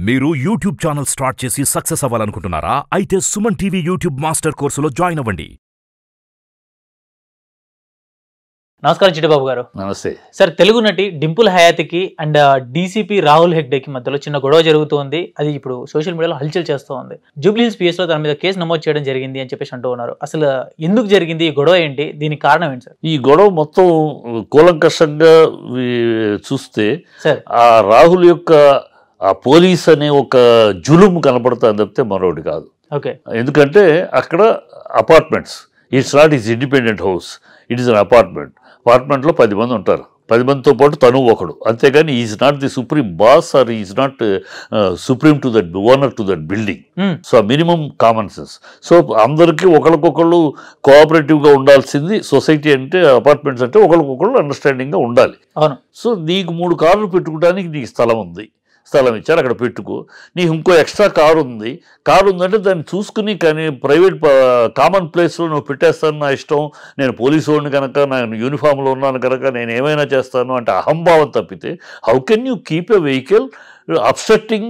మీరు YouTube channel start చేసి success అవ్వాలనుకుంటున్నారా అయితే సుమన్ టీవీ యూట్యూబ్ మాస్టర్ కోర్సులో జాయిన్ అవ్వండి నమస్కారం చిట్టిబాబు గారు నమస్తే సార్ తెలుగు నటి డింపుల్ హయాతికి అండ్ డీసీపీ రాహుల్ హెగ్డేకి మధ్యలో చిన్న గొడవ జరుగుతోంది అది ఇప్పుడు సోషల్ మీడియాలో హల్చల్ చేస్తూ ఉంది జూబ్లీ హిల్స్ పిఎస్ లో తన మీద కేసు నమోదు చేయడం జరిగింది అని చెప్పేసి అంటూ ఉన్నారు అసలు ఎందుకు జరిగింది ఈ గొడవ ఏంటి దీనికి కారణం ఏంటి సార్ ఈ గొడవ మొత్తం కూలంకషంగా వీ- చూస్తే సార్ ఆ రాహుల్ యొక్క ఆ పోలీస్ అనే ఒక జులుము కనపడుతుంది తప్పితే మరొకటి కాదు ఓకే ఎందుకంటే అక్కడ apartments it's not is independent house it is an apartment అపార్ట్మెంట్లో పది మంది ఉంటారు పది మందితో పాటు తను ఒకడు అంతేగాని is not the supreme boss or is not supreme to that owner to that building hmm. So minimum common sense so అందరికీ ఒకరికొకళ్ళు కోఆపరేటివ్గా ఉండాల్సింది సొసైటీ అంటే అపార్ట్మెంట్స్ అంటే ఒకరికొకళ్ళు అండర్స్టాండింగ్గా ఉండాలి అవును సో నీకు మూడు కార్లు పెట్టుకోవడానికి నీకు స్థలం ఉంది స్థలం ఇచ్చారు అక్కడ పెట్టుకో నీకు ఇంకో ఎక్స్ట్రా కారు ఉంది కారు ఉందంటే దాన్ని చూసుకుని కానీ ప్రైవేట్ కామన్ ప్లేస్లో నువ్వు పెట్టేస్తాను నా ఇష్టం నేను పోలీసు వాడిని కనుక నేను యూనిఫామ్లో ఉన్నాను కనుక నేను ఏమైనా చేస్తాను అంటే అహంభావం తప్పితే how can you keep a vehicle obstructing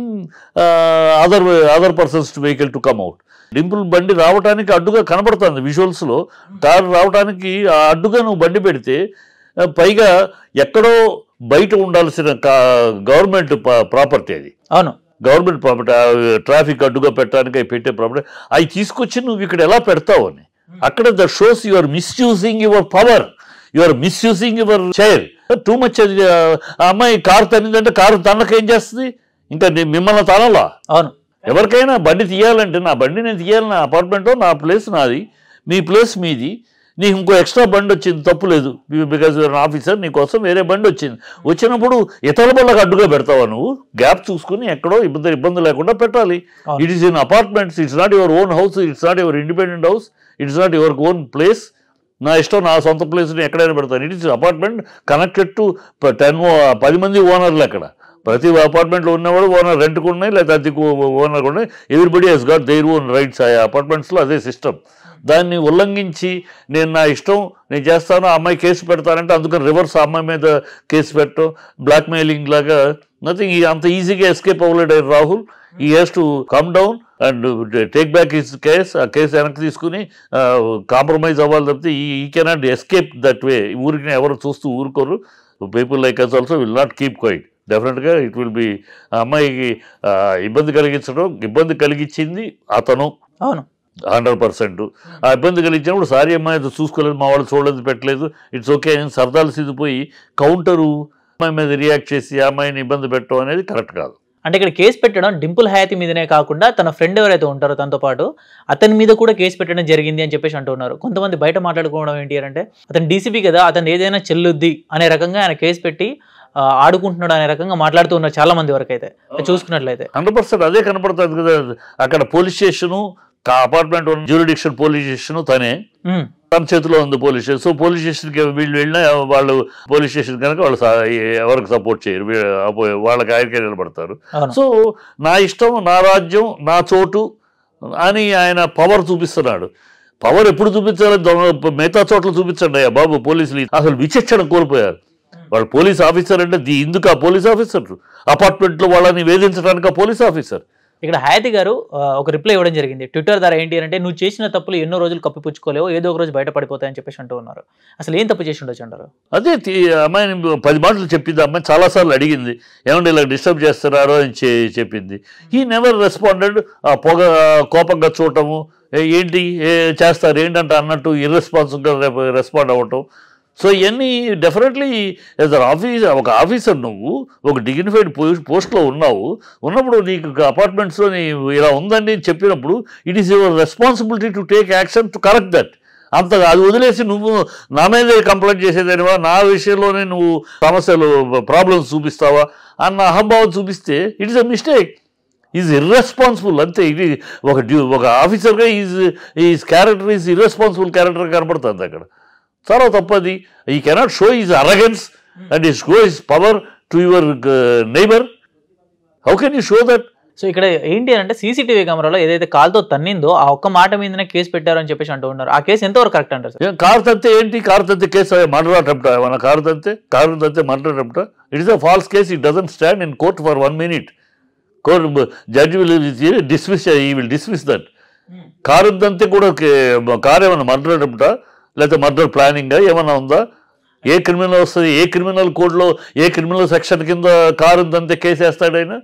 other other persons vehicle to come out Dimple బండి రావడానికి అడ్డుగా కనబడుతుంది విజువల్స్లో కారు రావడానికి ఆ అడ్డుగా నువ్వు బండి పెడితే ఆ, పైగా ఎక్కడో బయట ఉండాల్సిన గవర్నమెంట్ ప్రాపర్టీ అది అవును గవర్నమెంట్ ప్రాపర్టీ ట్రాఫిక్ అడ్డుగా పెట్టడానికి అవి పెట్టే ప్రాపర్టీ అవి తీసుకొచ్చి నువ్వు ఇక్కడ ఎలా పెడతావు అని అక్కడ the shows your misusing your power your misusing your chair too much అది ఆ ఆ అమ్మాయి కారు తన్నిందంటే కారు తనకు ఏం చేస్తుంది ఇంకా నీ- మిమ్మల్ని తనలా అవును ఎవరికైనా బండి తీయాలంటే నా బండి నేను తీయాలి నా అపార్ట్మెంటో నా ప్లేస్ నాది మీ ప్లేస్ మీది నీకు ఇంకో ఎక్స్ట్రా బండి వచ్చింది తప్పు లేదు బికాజ్ యూర్ ఆఫీసర్ నీకోసం వేరే బండి వచ్చింది వచ్చినప్పుడు ఇతర బళ్ళకు అడ్డుగా పెడతావా నువ్వు గ్యాప్ చూసుకుని ఎక్కడో ఇబ్బంది ఇబ్బంది లేకుండా పెట్టాలి అవును. It is in apartments it's not your own house it's not your independent house it's not your own place నా ఇష్టం నా సొంత ప్లేస్ని ఎక్కడైనా పెడతాను it is apartment connected to ten పది మంది ఓనర్లు అక్కడ ప్రతి అపార్ట్మెంట్లో ఉన్నవాడు ఓనర్ రెంట్కు ఉన్నాయి లేదా అద్దెకు ఓనర్ ఉన్నాయి everybody has got their own rights ఆ అపార్ట్మెంట్స్లో అదే సిస్టమ్ దాన్ని ఉల్లంఘించి నేను నా ఇష్టం నేను చేస్తాను ఆ అమ్మాయి కేసు పెడతానంటే అందుకని రివర్స్ ఆ అమ్మాయి మీద కేసు పెట్టడం బ్లాక్మెయిలింగ్ లాగా నథింగ్ అంత ఈజీగా ఎస్కేప్ అవ్వలేడు Rahul he has to come down and take back his case ఆ కేసు వెనక్కి తీసుకుని కాంప్రమైజ్ అవ్వాలి తప్పితే ఈ కెనాట్ ఎస్కేప్ దట్ వే ఊరికి ఎవరు చూస్తూ ఊరుకోరు people like us also will not keep quiet డెఫినెట్గా ఇట్ విల్ బి ఆ అమ్మాయికి ఆ, ఇబ్బంది కలిగించడం ఇబ్బంది కలిగించింది అతను అవును హండ్రెడ్ పర్సెంట్ ఆ ఇబ్బంది కలిగించినప్పుడు సారీ అమ్మాయి అది చూసుకోలేదు మా వాళ్ళు చూడలేదు పెట్టలేదు ఇట్స్ ఓకే అని సరదాలు సిద్ధిపోయి కౌంటరు అమ్మాయి మీద రియాక్ట్ చేసి ఆ అమ్మాయిని ఇబ్బంది పెట్టడం అనేది కరెక్ట్ కాదు అంటే ఇక్కడ కేసు పెట్టడం డింపుల్ హయాతి మీదనే కాకుండా తన ఫ్రెండ్ ఎవరైతే ఉంటారో తనతో పాటు అతని మీద కూడా కేసు పెట్టడం జరిగింది అని చెప్పేసి అంటున్నారు కొంతమంది బయట మాట్లాడుకోవడం ఏంటి అంటే అతను డీసీపీ కదా అతను ఏదైనా చెల్లుద్ది అనే రకంగా ఆయన కేసు పెట్టి ఆ, ఆడుకుంటున్నాడు అనే రకంగా మాట్లాడుతూ ఉన్నారు చాలా మంది వరకు అయితే చూసుకున్నట్లయితే హండ్రెడ్ పర్సెంట్ అదే కనపడుతుంది కదా అక్కడ పోలీస్ స్టేషను అపార్ట్మెంట్ ఉన్న జ్యూరిడిక్షన్ పోలీస్ స్టేషన్ తనే ఉమ్, తన చేతిలో ఉంది పోలీస్ స్టేషన్ సో పోలీస్ స్టేషన్కి వీళ్ళు వెళ్ళినా వాళ్ళు పోలీస్ స్టేషన్ కనుక వాళ్ళు సా- ఎవరికి సపోర్ట్ చేయరు వీ- అపో- వాళ్ళకి ఆయనకే నిలబడతారు అవును సో నా ఇష్టం నా రాజ్యం నా చోటు అని ఆయన పవర్ చూపిస్తున్నాడు పవర్ ఎప్పుడు చూపించాలి దొంగ- మిగతా చోట్ల చూపించండి అయ్యా బాబు పోలీసులు అసలు విచక్షణ కోల్పోయారు వాళ్ళు పోలీస్ ఆఫీసర్ అంటే ది ఇందుకు ఆ పోలీస్ ఆఫీసర్ అపార్ట్మెంట్లో వాళ్ళని వేధించడానికి ఆ పోలీస్ ఆఫీసర్ ఇక్కడ హయాతి గారు ఆ, ఒక రిప్లై ఇవ్వడం జరిగింది ట్విట్టర్ ద్వారా ఏంటి అంటే నువ్వు చేసిన తప్పులు ఎన్నో రోజులు కప్పిపుచ్చుకోలేవు ఏదో ఒక రోజు బయటపడిపోతాయని చెప్పేసి అంటూ ఉన్నారు అసలు ఏం తప్పు చేసి ఉండొచ్చు అంటారు అదే తి- అమ్మాయిని పది మాటలు చెప్పింది అమ్మాయి చాలాసార్లు అడిగింది ఏమంటే ఇలా డిస్టర్బ్ చేస్తున్నారు అని చె- చెప్పింది ఈ నెవర్ రెస్పాండెడ్ ఆ పొగ కోపంగా చూడటము ఏ- ఏంటి ఏ చేస్తారు ఏంటంటే అన్నట్టు ఇర్రెస్పాన్సిబుల్గా రెస్పాండ్ అవ్వటం సో ఇవన్నీ డెఫినెట్లీ యాజ్ ఆఫీస్ ఒక ఆఫీసర్ నువ్వు ఒక డిగ్నిఫైడ్ పోస్ట్లో ఉన్నావు ఉన్నప్పుడు నీకు అపార్ట్మెంట్స్లో నీ ఇలా ఉందండి అని చెప్పినప్పుడు it is your responsibility to take action to correct that అంత అది వదిలేసి నువ్వు నా మీదే కంప్లైంట్ చేసేదానివా నా విషయంలోనే నువ్వు సమస్యలు ప్రాబ్లమ్స్ చూపిస్తావా అన్న అహంభావం చూపిస్తే it is a mistake is irresponsible అంతే ఇది ఒక డ్యూ ఒక ఆఫీసర్గా is is character is irresponsible character కనబడుతుంది అక్కడ చాలా తప్పది he cannot show is arrogance and he show is power to your neighbour how can you show that so ఇక్కడ ఏంటి అంటే సీసీటీవీ కెమెరాలో ఏదైతే కాల్తో తన్నిందో ఆ ఒక్క మాట మీదనే కేసు పెట్టారు అని చెప్పేసి అంటూ ఉన్నారు ఆ కేసు ఎంతవరకు కరెక్ట్ అంటారు సార్ ఏం కారు తంతే ఏంటి కారు తంతే కేసు మర్డర్ అటెంప్ట్ మన కారు తంతే కారు తంతే murder attempt it is a false case it doesn't stand in court for one minute court judge will dismiss he will dismiss that car ఉందంతే కూడా కే- car ఏమైనా murder అటెంప్టా లేకపోతే murder ప్లానింగా ఏమైనా ఉందా ఏ క్రిమినల్ వస్తుంది ఏ క్రిమినల్ కోడ్లో ఏ క్రిమినల్ సెక్షన్ కింద కారు ఉందంతే కేసు వేస్తాడు ఆయన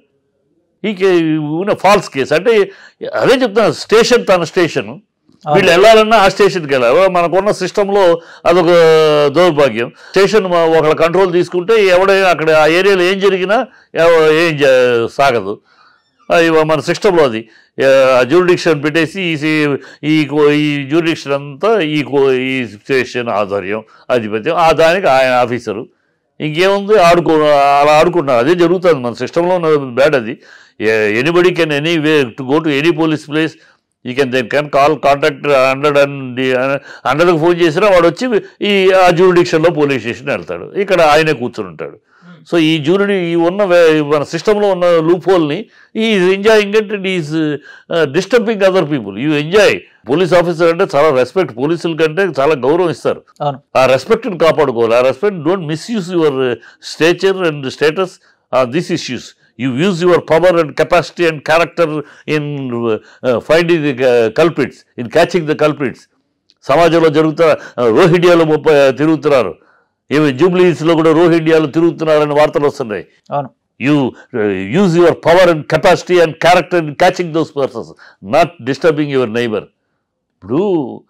ఈ ఫాల్స్ కేసు అంటే అదే చెప్తాను స్టేషన్ తన స్టేషన్ వీళ్ళు వెళ్ళాలన్నా ఆ స్టేషన్కి వెళ్ళాలి మనకున్న సిస్టంలో అదొక దౌర్భాగ్యం స్టేషన్ ఒకళ్ళ కంట్రోల్ తీసుకుంటే ఎవడైనా అక్కడ ఆ ఏరియాలో ఏం జరిగినా ఎవ- ఏం జ- సాగదు అది మన సిస్టంలో అది జ్యూరిడిక్షన్ పెట్టేసి ఈ సి- ఈ కో- ఈ జ్యూరిడిక్షన్ అంతా ఈ కో- ఈ స్టేషన్ ఆధ్వర్యం ఆధిపత్యం ఆ దానికి ఆయన ఆఫీసరు ఇంకేముంది ఆడుకో అలా ఆడుకుంటున్నారు అదే జరుగుతుంది మన సిస్టంలో బ్యాడ్ అది anybody can any way to go to any police place he can then can call contact hundred and హండ్రెడ్కి ఫోన్ చేసినా వాడు వచ్చి ఈ ఆ జ్యూరిడిక్షన్లో పోలీస్ స్టేషన్ వెళ్తాడు ఇక్కడ ఆయనే కూర్చుని ఉంటాడు సో ఈ జూరిడి ఈ ఉన్న వే- మన సిస్టంలో ఉన్న లూప్ హోల్ని is enjoying it and is disturbing other people you enjoy police officer అంటే చాలా రెస్పెక్ట్ పోలీసుల కంటే చాలా గౌరవం ఇస్తారు అవును ఆ రెస్పెక్ట్ని కాపాడుకోవాలి ఆ respect don't misuse your stature and status this issues you use your power and capacity and character in finding the culprits in catching the culprits సమాజంలో జరుగుతున్న రోహిండియాలో ముప్పై తిరుగుతున్నారు ఏమి జూబ్లీస్లో కూడా రోహిండియాలో తిరుగుతున్నారని వార్తలు వస్తున్నాయి అవును you use your power and capacity and character in catching those persons not disturbing your neighbour ఇప్పుడు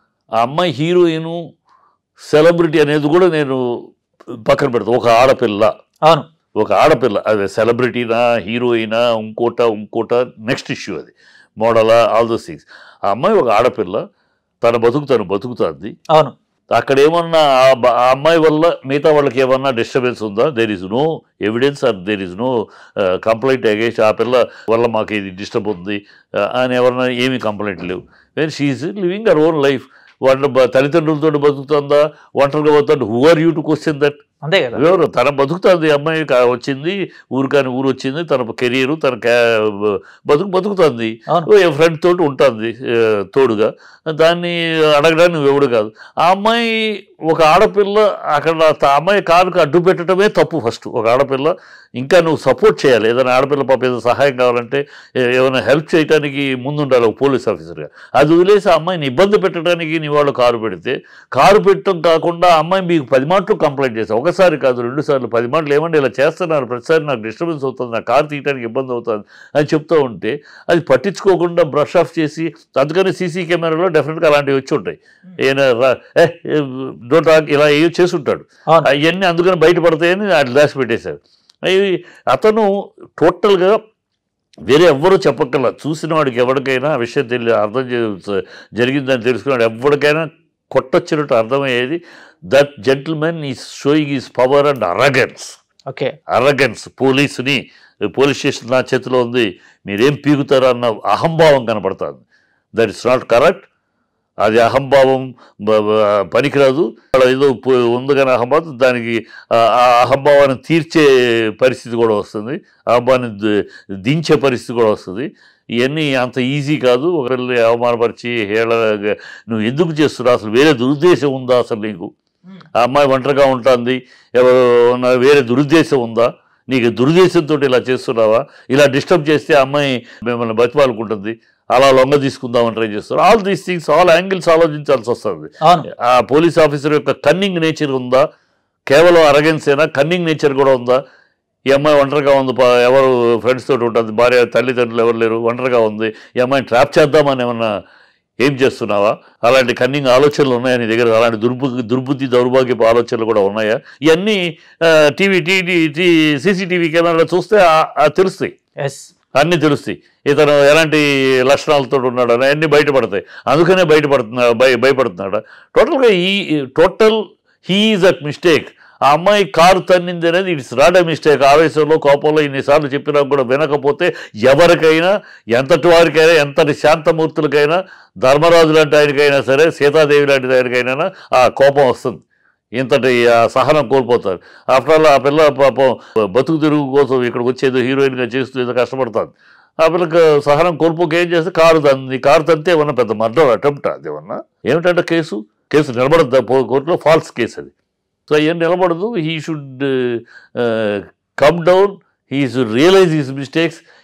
ఆ అమ్మాయి హీరోయిన్ సెలబ్రిటీ అనేది కూడా నేను పక్కన పెడతాను ఒక ఆడపిల్ల అవును ఒక ఆడపిల్ల అది సెలబ్రిటీనా హీరోయినా ఇంకోట ఇంకోట నెక్స్ట్ ఇష్యూ అది మోడలా ఆల్ దోస్ థింగ్స్ ఆ అమ్మాయి ఒక ఆడపిల్ల తన బతుకు తను బతుకుతుంది అవును అక్కడ ఏమన్నా ఆ బ- ఆ అమ్మాయి వల్ల మిగతా వాళ్ళకి ఏమన్నా డిస్టర్బెన్స్ ఉందా there is no evidence or there is no complaint against ఆ పిల్ల వల్ల మాకు ఇది డిస్టర్బ్ ఉంది uh, అని ఎవరన్నా ఏమీ కంప్లైంట్ లేవు when she's living her own life వాళ్ళ బ- తల్లిదండ్రులతో బతుకుతుందా ఒంటరిగా పోతుందా who are you to question that అంతే కదా ఎవరు తన బతుకుతుంది అమ్మాయి కా- వచ్చింది ఊరు కాని ఊరు వచ్చింది తన కెరీరు తన క్యా- బతుకు బతుకుతుంది అవును ఫ్రెండ్ తోటి ఉంటుంది ఆ, తోడుగా దాన్ని అడగడానికి నువ్వు ఎవడు కాదు ఆ అమ్మాయి ఒక ఆడపిల్ల అక్కడ ఆ అమ్మాయి కారుకు అడ్డు పెట్టడమే తప్పు ఫస్ట్ ఒక ఆడపిల్ల ఇంకా నువ్వు సపోర్ట్ చేయాలి ఏదైనా ఆడపిల్ల పాప ఏదైనా సహాయం కావాలంటే ఏ- ఏమైనా హెల్ప్ చేయడానికి ముందుండాలి ఒక పోలీస్ ఆఫీసర్గా అది వదిలేసి ఆ అమ్మాయిని ఇబ్బంది పెట్టడానికి నీ వాళ్ళు కారు పెడితే కారు పెట్టడం కాకుండా ఆ అమ్మాయి మీకు పది మాటలు కంప్లైంట్ చేశారు ఒకసారి కాదు రెండు సార్లు పది మాటలు ఏమంటే ఇలా చేస్తున్నారు ప్రతిసారి నాకు డిస్టర్బెన్స్ అవుతుంది నా కారు తీయడానికి ఇబ్బంది అవుతుంది అని చెప్తూ ఉంటే అది పట్టించుకోకుండా బ్రష్ ఆఫ్ చేసి అందుకని సీసీ కెమెరాలో డెఫినెట్గా అలాంటివి వచ్చి ఉంటాయి ఈయన రా- ఏ డోంట్ టాక్ ఇలా ఏవో చేసి ఉంటాడు అవును అవన్నీ అందుకని బయటపడతాయని అట్లా దాచి పెట్టేశారు అవి అతను టోటల్గా వేరే ఎవ్వరూ చెప్పక్కర్లా చూసిన వాడికి ఎవరికైనా ఆ విషయం తెలియ అర్థం చే జరిగిందని తెలుసుకున్నాడు ఎవరికైనా కొట్టొచ్చినట్టు అర్థమయ్యేది that gentleman is showing is power and arrogance okay arrogance పోలీసుని పోలీస్ స్టేషన్ నా చేతిలో ఉంది మీరేం పీకుతారు అన్న అహంభావం కనపడుతుంది దట్ ఇస్ నాట్ కరెక్ట్ అది అహంభావం బ- బ- పనికిరాదు అక్కడ ఏదో పో- ఉంది కానీ అహంభావం దానికి ఆ- ఆ అహంభావాన్ని తీర్చే పరిస్థితి కూడా వస్తుంది అహంభావాన్ని ద- దించే పరిస్థితి కూడా వస్తుంది ఇవన్నీ అంత ఈజీ కాదు ఒకరిని అవమానపరిచి హేళ నువ్వు ఎందుకు చేస్తున్నావు అసలు వేరే దురుద్దేశం ఉందా అసలు నీకు ఆ అమ్మాయి ఒంటరిగా ఉంటుంది ఎవరు ఉన్న వేరే దురుద్దేశం ఉందా నీకు దురుద్దేశంతో ఇలా చేస్తున్నావా ఇలా డిస్టర్బ్ చేస్తే ఆ అమ్మాయి మిమ్మల్ని బతిమాలుకుంటుంది అలా లొంగ తీసుకుందామని ట్రై చేస్తారు all these things all angles ఆలోచించాల్సి వస్తుంది అవును ఆ పోలీస్ ఆఫీసర్ యొక్క కన్నింగ్ నేచర్ ఉందా కేవలం అరగెన్సేనా కన్నింగ్ నేచర్ కూడా ఉందా ఈ అమ్మాయి ఒంటరిగా ఉంది పా- ఎవరు ఫ్రెండ్స్ తోటి ఉంటుంది భార్య తల్లిదండ్రులు ఎవరు లేరు ఒంటరిగా ఉంది ఈ అమ్మాయిని ట్రాప్ చేద్దామని ఏమన్నా ఏం చేస్తున్నావా అలాంటి కన్నింగ్ ఆలోచనలు ఉన్నాయా నీ దగ్గర అలాంటి దుర్బు దుర్బుద్ధి దౌర్భాగ్యపు ఆలోచనలు కూడా ఉన్నాయా ఇవన్నీ టీవీ టీవీ టీ సీసీటీవీ కెమెరాలో చూస్తే ఆ- ఆ తెలుస్తాయి ఎస్ అన్నీ తెలుస్తాయి ఇతను ఎలాంటి లక్షణాలతో ఉన్నాడు అని అన్నీ బయటపడతాయి అందుకనే బయటపడుతున్నా భయ భయపడుతున్నాడు టోటల్గా ఈ టోటల్ హీఈస్ అట్ మిస్టేక్ ఆ అమ్మాయి కారు తన్నింది అనేది ఇట్స్ నాట్ ఎ మిస్టేక్ ఆవేశంలో కోపంలో ఇన్నిసార్లు చెప్పినా కూడా వినకపోతే ఎవరికైనా ఎంతటి వారికైనా ఎంతటి శాంతమూర్తులకైనా ధర్మరాజు లాంటి ఆయనకైనా సరే సీతాదేవి లాంటి ఆయనకైనా ఆ కోపం వస్తుంది ఇంతటి ఆ సహనం కోల్పోతారు ఆఫ్టర్ ఆల్ ఆ పిల్ల పాపం బతుకు తిరుగు కోసం ఇక్కడికి వచ్చేది హీరోయిన్గా చేస్తూ ఏదో కష్టపడుతుంది ఆ పిల్లకి సహనం కోల్పోక ఏం చేస్తే కారు తంది కారు తంతే ఏమన్నా పెద్ద మర్డర్ అటెంప్ట్ అది ఏమన్నా ఏమిటంటే కేసు కేసు నిలబడద్దు కోర్టులో ఫాల్స్ కేసు అది సో ఏం నిలబడదు he should come down he should realise his mistakes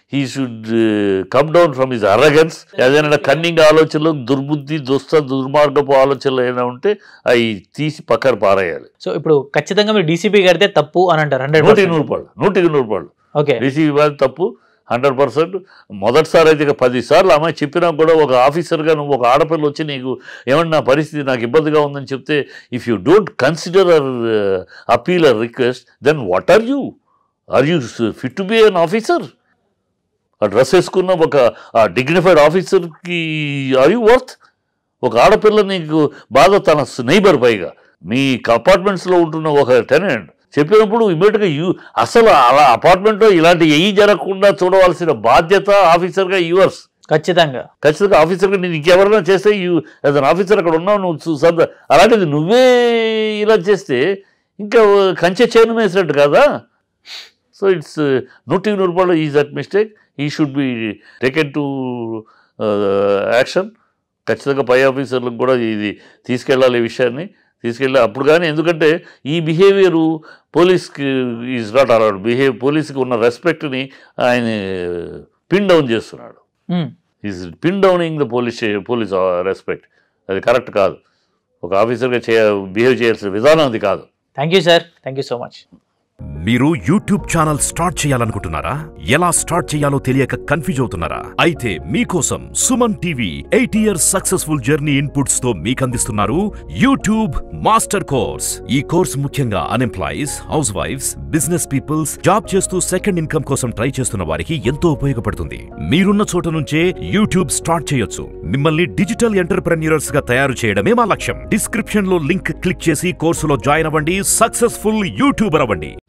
he should come down from his arrogance ఏదైనా కన్నింగ్ ఆలోచనలు దుర్బుద్ధి దుస్త దుర్మార్గపు ఆలోచనలు ఏమైనా ఉంటే అవి తీసి పక్కన పారేయాలి సో ఇప్పుడు ఖచ్చితంగా మీరు డీసీపీ గారితే తప్పు అని అంటారు హండ్రెడ్ నూటికి నూరు పాళ్ళు నూటికి నూరు పాళ్ళు ఓకే డీసీపీ వారి తప్పు హండ్రెడ్ పర్సెంట్ మొదటిసారి అయితే ఇక పది సార్లు అమ్మాయి చెప్పినా కూడా ఒక ఆఫీసర్గా నువ్వు ఒక ఆడపిల్ల వచ్చి నీకు ఏమన్నా నా పరిస్థితి నాకు ఇబ్బందిగా ఉందని చెప్తే if you don't consider or appeal or request then what are you are you fit to be an officer ఆ డ్రెస్ వేసుకున్న ఒక డిగ్నిఫైడ్ ఆఫీసర్కి ఆర్ యూ వర్త్ ఒక ఆడపిల్ల నీకు బాధ తన నైబర్ పైగా మీ అపార్ట్మెంట్స్లో ఉంటున్న ఒక టెనెంట్ చెప్పినప్పుడు ఇమీడియట్గా యూ అసలు అలా అపార్ట్మెంట్లో ఇలాంటి ఎయ్యి జరగకుండా చూడవలసిన బాధ్యత ఆఫీసర్గా యువర్స్ ఖచ్చితంగా ఖచ్చితంగా ఆఫీసర్గా నేను ఇంకెవరైనా చేస్తే యూ యాజ్ అన్ ఆఫీసర్ అక్కడ ఉన్నావు నువ్వు చూ- సర్ద అలాంటిది నువ్వే ఇలా చేస్తే ఇంకా కంచె చేను వేసినట్టు కదా సో ఇట్స్ నూటి నూరు రూపాయలు is that mistake he should be taken to action ఖచ్చితంగా పై ఆఫీసర్లకు కూడా ఇది తీసుకెళ్ళాలి ఈ విషయాన్ని తీసుకెళ్ళి అప్పుడు కానీ ఎందుకంటే ఈ బిహేవియరు పోలీస్కి ఈజ్ నాట్ అలౌడ్ బిహేవ్ పోలీస్కి ఉన్న రెస్పెక్ట్ని ఆయన పిన్ డౌన్ చేస్తున్నాడు మ్మ్. Is pin downing the police police respect అది కరెక్ట్ కాదు ఒక ఆఫీసర్గా చే బిహేవ్ చేయాల్సిన విధానం అది కాదు thank you sir thank you so much మీరు యూట్యూబ్ ఛానల్ స్టార్ట్ చేయాలనుకుంటున్నారా ఎలా స్టార్ట్ చేయాలో తెలియక కన్ఫ్యూజ్ అవుతున్నారా అయితే మీకోసం Suman TV eight years successful journey inputs తో మీకు అందిస్తున్నారు యూట్యూబ్ మాస్టర్ కోర్స్ ఈ కోర్స్ ముఖ్యంగా unemployees house wives business peoples job చేస్తూ సెకండ్ ఇన్కమ్ కోసం ట్రై చేస్తున్న వారికి ఎంతో ఉపయోగపడుతుంది మీరున్న చోట నుంచే యూట్యూబ్ స్టార్ట్ చేయొచ్చు మిమ్మల్ని డిజిటల్ ఎంటర్ప్రెన్యూర్స్ గా తయారు చేయడమే మా లక్ష్యం డిస్క్రిప్షన్ లో లింక్ క్లిక్ చేసి కోర్సులో జాయిన్ అవ్వండి సక్సెస్ఫుల్ యూట్యూబర్ అవ్వండి